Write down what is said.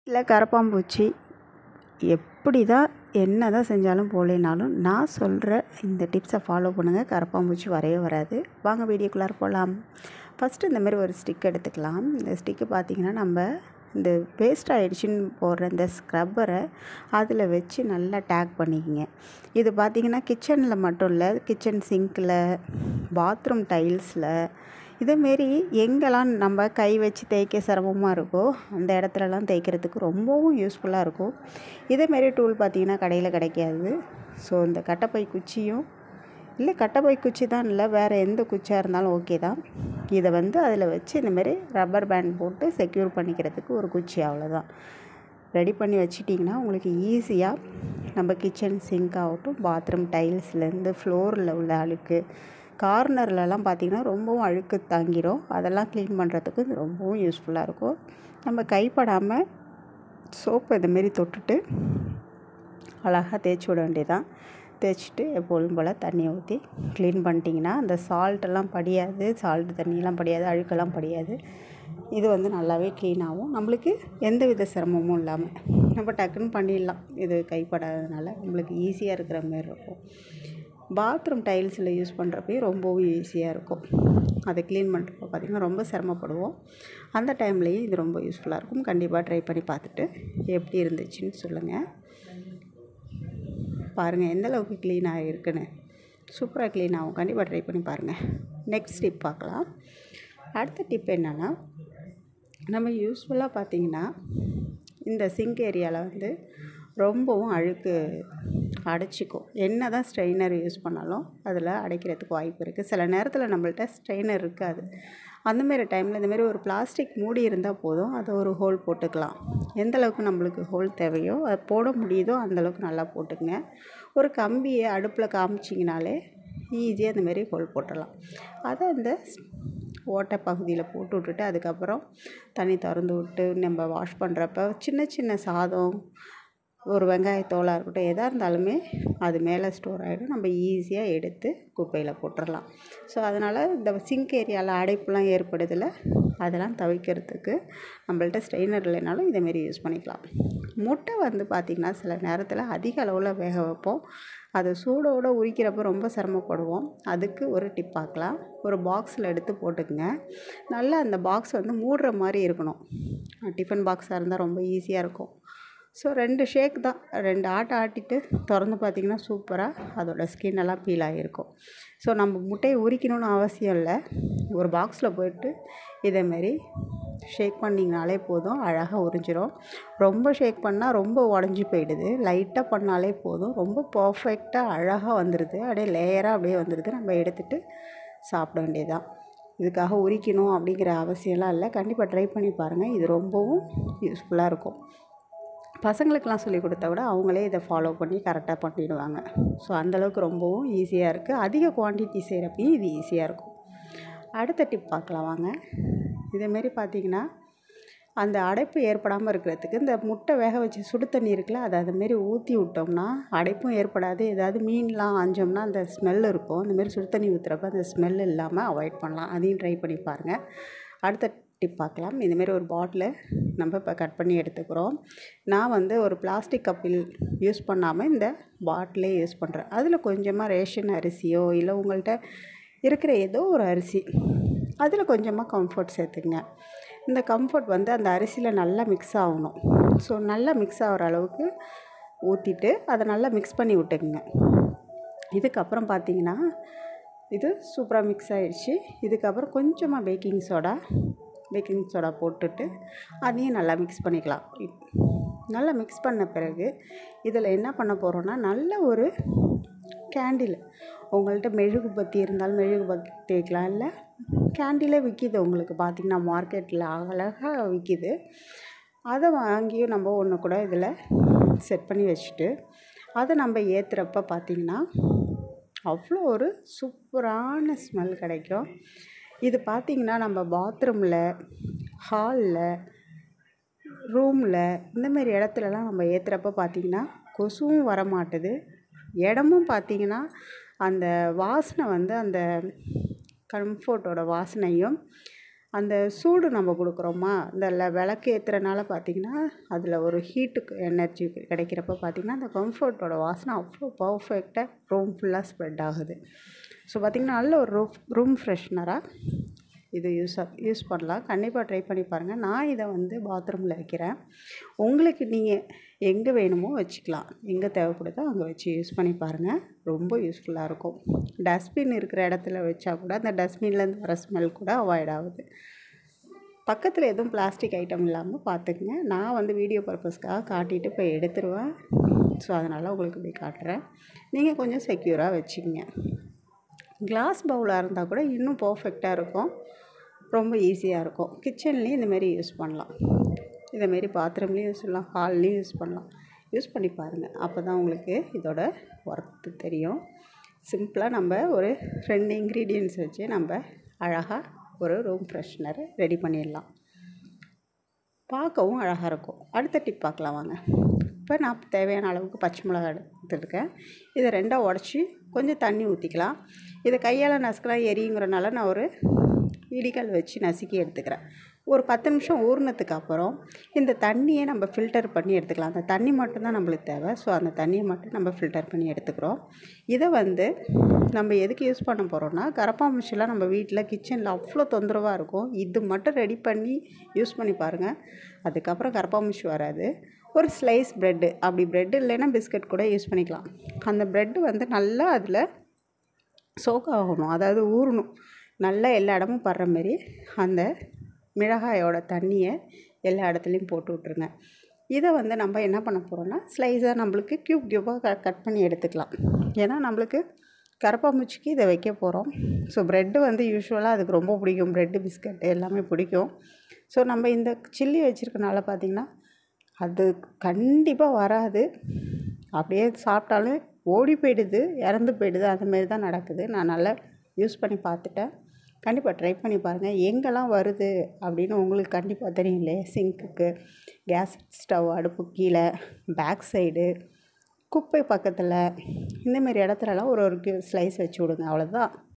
இல்லை கரப்பான்பூச்சி எப்படி தான் என்ன தான் செஞ்சாலும் போகலைனாலும் நான் சொல்கிற இந்த டிப்ஸை ஃபாலோ பண்ணுங்கள் கரப்பான்பூச்சி வரவே வராது வாங்க வீடியோக்குள்ளார போகலாம் ஃபஸ்ட்டு இந்த மாதிரி ஒரு ஸ்டிக் எடுத்துக்கலாம் இந்த ஸ்டிக்கு பார்த்திங்கன்னா நம்ம இந்த வேஸ்ட் ஆகிடுச்சின்னு போடுற இந்த ஸ்க்ரப்பரை அதில் வச்சு நல்லா டேக் பண்ணிக்கங்க இது பார்த்திங்கன்னா கிச்சனில் மட்டும் இல்லை கிச்சன் சிங்க்கில் பாத்ரூம் டைல்ஸில் இதேமாரி எங்கெல்லாம் நம்ம கை வச்சு தேய்க்க சிரமமாக இருக்கோ அந்த இடத்துலலாம் தேய்க்கிறதுக்கு ரொம்பவும் யூஸ்ஃபுல்லாக இருக்கும் இதேமாரி டூல் பார்த்திங்கன்னா கடையில் கிடைக்காது ஸோ இந்த கட்டைப்பை குச்சியும் இல்லை கட்டைப்பை குச்சி தான் இல்லை வேறு எந்த குச்சியாக இருந்தாலும் ஓகே தான் இதை வந்து அதில் வச்சு இந்தமாரி ரப்பர் பேண்ட் போட்டு செக்யூர் பண்ணிக்கிறதுக்கு ஒரு குச்சி அவ்வளோதான் ரெடி பண்ணி வச்சிட்டிங்கன்னா உங்களுக்கு ஈஸியாக நம்ம கிச்சன் சிங்க் ஆகட்டும் பாத்ரூம் டைல்ஸ்லேருந்து ஃப்ளோரில் உள்ள அழுக்கு கார்னர்லலாம் பார்த்திங்கன்னா ரொம்பவும் அழுக்கு தாங்கிரும் அதெல்லாம் க்ளீன் பண்ணுறதுக்கு இது ரொம்பவும் யூஸ்ஃபுல்லாக இருக்கும் நம்ம கைப்படாமல் சோப்பு இதுமாரி தொட்டுட்டு அழகாக தேய்ச்சி விட வேண்டியதான் தேய்ச்சிட்டு எப்பொழுதும் போல் தண்ணியை ஊற்றி க்ளீன் பண்ணிட்டிங்கன்னா அந்த சால்ட்டெல்லாம் படியாது சால்ட்டு தண்ணியெல்லாம் படியாது அழுக்கெல்லாம் படியாது இது வந்து நல்லாவே க்ளீன் ஆகும் நம்மளுக்கு எந்த வித சிரமமும் இல்லாமல் நம்ம டக்குன்னு பண்ணிடலாம் இது கைப்படாததுனால நம்மளுக்கு ஈஸியாக இருக்கிற மாரி இருக்கும் பாத்ரூம் டைல்ஸில் யூஸ் பண்ணுறப்பையும் ரொம்பவும் ஈஸியாக இருக்கும் அதை க்ளீன் பண்ணுறப்ப பார்த்திங்கன்னா ரொம்ப சிரமப்படுவோம் அந்த டைம்லேயும் இது ரொம்ப யூஸ்ஃபுல்லாக இருக்கும் கண்டிப்பாக ட்ரை பண்ணி பார்த்துட்டு எப்படி இருந்துச்சுன்னு சொல்லுங்கள் பாருங்கள் எந்த அளவுக்கு க்ளீனாக இருக்குன்னு சூப்பராக க்ளீன் ஆகும் கண்டிப்பாக ட்ரை பண்ணி பாருங்கள் நெக்ஸ்ட் டிப் பார்க்கலாம் அடுத்த டிப் என்னென்னா நம்ம யூஸ்ஃபுல்லாக பார்த்திங்கன்னா இந்த சிங்க் ஏரியாவில் வந்து ரொம்பவும் அழுக்கு அடைச்சிக்கும் என்ன தான் ஸ்ட்ரெயினர் யூஸ் பண்ணாலும் அதில் அடைக்கிறதுக்கு வாய்ப்பு இருக்குது சில நேரத்தில் நம்மள்ட்ட ஸ்ட்ரெயினர் இருக்காது அந்தமாரி டைமில் இந்தமாரி ஒரு பிளாஸ்டிக் மூடி இருந்தால் போதும் அதை ஒரு ஹோல் போட்டுக்கலாம் எந்த அளவுக்கு நம்மளுக்கு ஹோல் தேவையோ அதை போட முடியுதோ அந்தளவுக்கு நல்லா போட்டுக்கங்க ஒரு கம்பியை அடுப்பில் காமிச்சிங்கனாலே ஈஸியாக இந்தமாரி ஹோல் போட்டுடலாம் அதை அந்த ஓட்டை பகுதியில் போட்டு விட்டுட்டு அதுக்கப்புறம் தண்ணி திறந்து விட்டு நம்ம வாஷ் பண்ணுறப்ப சின்ன சின்ன சாதம் ஒரு வெங்காயத்தோலாக இருக்கட்டும் எதாக இருந்தாலுமே அது மேலே ஸ்டோர் ஆகிடும் நம்ம ஈஸியாக எடுத்து குப்பையில் போட்டுடலாம் ஸோ அதனால் இந்த சிங்க் ஏரியாவில் அடைப்புலாம் ஏற்படுதில்ல அதெல்லாம் தவிர்க்கிறதுக்கு நம்மள்ட்ட ஸ்ட்ரெயினர் இல்லைனாலும் இதேமாரி யூஸ் பண்ணிக்கலாம் முட்டை வந்து பார்த்திங்கன்னா சில நேரத்தில் அதிக அளவில் வேக வைப்போம் அதை சூடோடு உரிக்கிறப்ப ரொம்ப சிரமப்படுவோம் அதுக்கு ஒரு டிப் பார்க்கலாம் ஒரு பாக்ஸில் எடுத்து போட்டுக்குங்க நல்லா அந்த பாக்ஸ் வந்து மூடுற மாதிரி இருக்கணும் டிஃபன் பாக்ஸாக இருந்தால் ரொம்ப ஈஸியாக இருக்கும் ஸோ ரெண்டு ஷேக் தான் ரெண்டு ஆட்டை ஆட்டிட்டு திறந்து பார்த்திங்கன்னா சூப்பராக அதோடய ஸ்கின் எல்லாம் பீல் ஆகிருக்கும் ஸோ நம்ம முட்டையை உரிக்கணும்னு அவசியம் இல்லை ஒரு பாக்ஸில் போயிட்டு இதேமாரி ஷேக் பண்ணிங்கனாலே போதும் அழகாக உறிஞ்சிரும் ரொம்ப ஷேக் பண்ணால் ரொம்ப உடஞ்சி போயிடுது லைட்டாக பண்ணாலே போதும் ரொம்ப பர்ஃபெக்டாக அழகாக வந்துடுது அப்படியே லேயராக அப்படியே வந்துடுது நம்ம எடுத்துகிட்டு சாப்பிட வேண்டியதுதான் இதுக்காக உரிக்கணும் அப்படிங்கிற அவசியம்லாம் இல்லை கண்டிப்பாக ட்ரை பண்ணி பாருங்கள் இது ரொம்பவும் யூஸ்ஃபுல்லாக இருக்கும் பசங்களுக்கெலாம் சொல்லி கொடுத்தா விட அவங்களே இதை ஃபாலோ பண்ணி கரெக்டாக பண்ணிடுவாங்க ஸோ அந்தளவுக்கு ரொம்பவும் ஈஸியாக இருக்குது அதிக குவான்டிட்டி செய்கிறப்பையும் இது ஈஸியாக இருக்கும் அடுத்த டிப் பார்க்கலாம் வாங்க இதேமாரி பார்த்திங்கன்னா அந்த அடைப்பு ஏற்படாமல் இருக்கிறதுக்கு இந்த முட்டை வேக வச்சு சுடு தண்ணி இருக்குல்ல அதை அதுமாரி ஊற்றி விட்டோம்னா அடைப்பும் ஏற்படாது ஏதாவது மீன்லாம் ஆஞ்சோம்னா அந்த ஸ்மெல் இருக்கும் அந்தமாரி சுடு தண்ணி ஊற்றுறப்ப அந்த ஸ்மெல் இல்லாமல் அவாய்ட் பண்ணலாம் அதையும் ட்ரை பண்ணி பாருங்கள் அடுத்த டிப் பார்க்கலாம் இதுமாரி ஒரு பாட்டிலை நம்ம இப்போ கட் பண்ணி எடுத்துக்கிறோம் நான் வந்து ஒரு பிளாஸ்டிக் கப்பில் யூஸ் பண்ணாமல் இந்த பாட்டிலே யூஸ் பண்ணுறேன் அதில் கொஞ்சமாக ரேஷன் அரிசியோ இல்லை உங்கள்கிட்ட இருக்கிற ஏதோ ஒரு அரிசி அதில் கொஞ்சமாக கம்ஃபர்ட் சேர்த்துங்க இந்த கம்ஃபர்ட் வந்து அந்த அரிசியில் நல்லா மிக்ஸ் ஆகணும் ஸோ நல்லா மிக்ஸ் ஆகிற அளவுக்கு ஊற்றிட்டு அதை நல்லா மிக்ஸ் பண்ணி விட்டுக்குங்க இதுக்கப்புறம் பார்த்தீங்கன்னா இது சூப்பராக மிக்ஸ் ஆகிடுச்சு இதுக்கப்புறம் கொஞ்சமாக பேக்கிங் சோடா பேக்கிங் சோடா போட்டுட்டு அதையும் நல்லா மிக்ஸ் பண்ணிக்கலாம் நல்லா மிக்ஸ் பண்ண பிறகு இதில் என்ன பண்ண போகிறோன்னா நல்ல ஒரு கேண்டில் உங்கள்கிட்ட மெழுகு பற்றி இருந்தாலும் மெழுகு பற்றி வைக்கலாம் இல்லை கேண்டிலே விற்கிது உங்களுக்கு பார்த்திங்கன்னா மார்க்கெட்டில் அழகாக விற்கிது அதை வாங்கியும் நம்ம ஒன்று கூட இதில் செட் பண்ணி வச்சுட்டு அதை நம்ம ஏற்றுறப்ப பார்த்திங்கன்னா அவ்வளோ ஒரு சூப்பரான ஸ்மெல் கிடைக்கும் இது பார்த்திங்கன்னா நம்ம பாத்ரூமில் ஹாலில் ரூமில் இந்தமாரி இடத்துலலாம் நம்ம ஏற்றுறப்ப பார்த்திங்கன்னா கொசுவும் வரமாட்டுது இடமும் பார்த்திங்கன்னா அந்த வாசனை வந்து அந்த கம்ஃபோர்ட்டோட வாசனையும் அந்த சூடு நம்ம கொடுக்குறோமா இந்த ல விளக்கு ஏற்றுறனால பார்த்திங்கன்னா அதில் ஒரு ஹீட்டுக்கு எனர்ஜி கிடைக்கிறப்ப பார்த்திங்கன்னா அந்த கம்ஃபர்ட்டோட வாசனை அவ்வளோ பர்ஃபெக்டாக ரூம் ஃபுல்லாக ஸ்ப்ரெட் ஆகுது ஸோ பார்த்திங்கன்னா நல்ல ஒரு ரூம் ரூம் ஃப்ரெஷ்னராக இது யூஸ் யூஸ் பண்ணலாம் கண்டிப்பாக ட்ரை பண்ணி பாருங்கள் நான் இதை வந்து பாத்ரூமில் வைக்கிறேன் உங்களுக்கு நீங்கள் எங்கே வேணுமோ வச்சுக்கலாம் எங்கே தேவைப்படுதோ அங்கே வச்சு யூஸ் பண்ணி பாருங்கள் ரொம்ப யூஸ்ஃபுல்லாக இருக்கும் டஸ்ட்பின் இருக்கிற இடத்துல வச்சா கூட அந்த டஸ்ட்பின்லேருந்து வர ஸ்மெல் கூட அவாய்ட் ஆகுது பக்கத்தில் எதுவும் பிளாஸ்டிக் ஐட்டம் இல்லாமல் பார்த்துக்குங்க நான் வந்து வீடியோ பர்பஸ்க்காக காட்டிட்டு போய் எடுத்துருவேன் ஸோ அதனால் உங்களுக்கு இப்படி காட்டுறேன் நீங்கள் கொஞ்சம் செக்யூராக வச்சுக்கோங்க கிளாஸ் பவுலாக இருந்தால் கூட இன்னும் பர்ஃபெக்டாக இருக்கும் ரொம்ப ஈஸியாக இருக்கும் கிச்சன்லேயும் இந்தமாரி யூஸ் பண்ணலாம் இதேமாரி பாத்ரூம்லேயும் யூஸ் பண்ணலாம் ஹால்லேயும் யூஸ் பண்ணலாம் யூஸ் பண்ணி பாருங்கள் அப்போ தான் உங்களுக்கு இதோட ஒர்த்து தெரியும் சிம்பிளாக நம்ம ஒரு ரெண்டு இன்க்ரீடியன்ஸ் வச்சு நம்ம அழகாக ஒரு ரூம் ஃப்ரெஷ்னர் ரெடி பண்ணிடலாம் பார்க்கவும் அழகாக இருக்கும் அடுத்த டிப் பார்க்கலாம் வாங்க இப்போ நான் தேவையான அளவுக்கு பச்சை மிளகா எடுத்துருக்கேன் இதை ரெண்டாக உடச்சி கொஞ்சம் தண்ணி ஊற்றிக்கலாம் இதை கையால் நசுக்கலாம் எரியுங்கிறனால நான் ஒரு இடிக்கல் வச்சு நசுக்கி எடுத்துக்கிறேன் ஒரு பத்து நிமிஷம் ஊறினதுக்கு அப்புறம் இந்த தண்ணியை நம்ம ஃபில்டர் பண்ணி எடுத்துக்கலாம் அந்த தண்ணி மட்டும்தான் நம்மளுக்கு தேவை ஸோ அந்த தண்ணியை மட்டும் நம்ம ஃபில்டர் பண்ணி எடுத்துக்கிறோம் இதை வந்து நம்ம எதுக்கு யூஸ் பண்ண போகிறோம்னா கரப்பாம்பூச்சிலாம் நம்ம வீட்டில் கிச்சனில் அவ்வளோ தொந்தரவாக இருக்கும் இது மட்டும் ரெடி பண்ணி யூஸ் பண்ணி பாருங்கள் அதுக்கப்புறம் கரப்பாம்பூச்சி வராது ஒரு ஸ்லைஸ் ப்ரெட்டு அப்படி ப்ரெட் இல்லைன்னா பிஸ்கட் கூட யூஸ் பண்ணிக்கலாம் அந்த ப்ரெட்டு வந்து நல்லா அதில் சோக் ஆகணும் அதாவது ஊறணும் நல்லா எல்லா இடமும் படுற மாரி அந்த மிளகாயோட தண்ணியை எல்லா இடத்துலையும் போட்டு விட்ருங்க இதை வந்து நம்ம என்ன பண்ண போகிறோம்னா ஸ்லைஸாக நம்மளுக்கு க்யூப் க்யூப்பாக க கட் பண்ணி எடுத்துக்கலாம் ஏன்னா நம்மளுக்கு கரப்பாம்பூச்சிக்கு இதை வைக்க போகிறோம் ஸோ ப்ரெட்டு வந்து யூஸ்வலாக அதுக்கு ரொம்ப பிடிக்கும் ப்ரெட்டு பிஸ்கட்டு எல்லாமே பிடிக்கும் ஸோ நம்ம இந்த சில்லி வச்சுருக்கனால பார்த்திங்கன்னா அது கண்டிப்பாக வராது அப்படியே சாப்பிட்டாலும் ஓடி போயிடுது இறந்து போயிடுது அதுமாரி தான் நடக்குது நான் நல்லா யூஸ் பண்ணி பார்த்துட்டேன் கண்டிப்பாக ட்ரை பண்ணி பாருங்கள் எங்கெல்லாம் வருது அப்படின்னு உங்களுக்கு கண்டிப்பாக தெரியும் இல்லையா சிங்க்குக்கு கேஸ் ஸ்டவ் அடுப்பு கீழே பேக் சைடு குப்பை பக்கத்தில் இந்தமாரி இடத்துலலாம் ஒரு ஒரு ஸ்லைஸ் வச்சு விடுங்க அவ்வளோதான்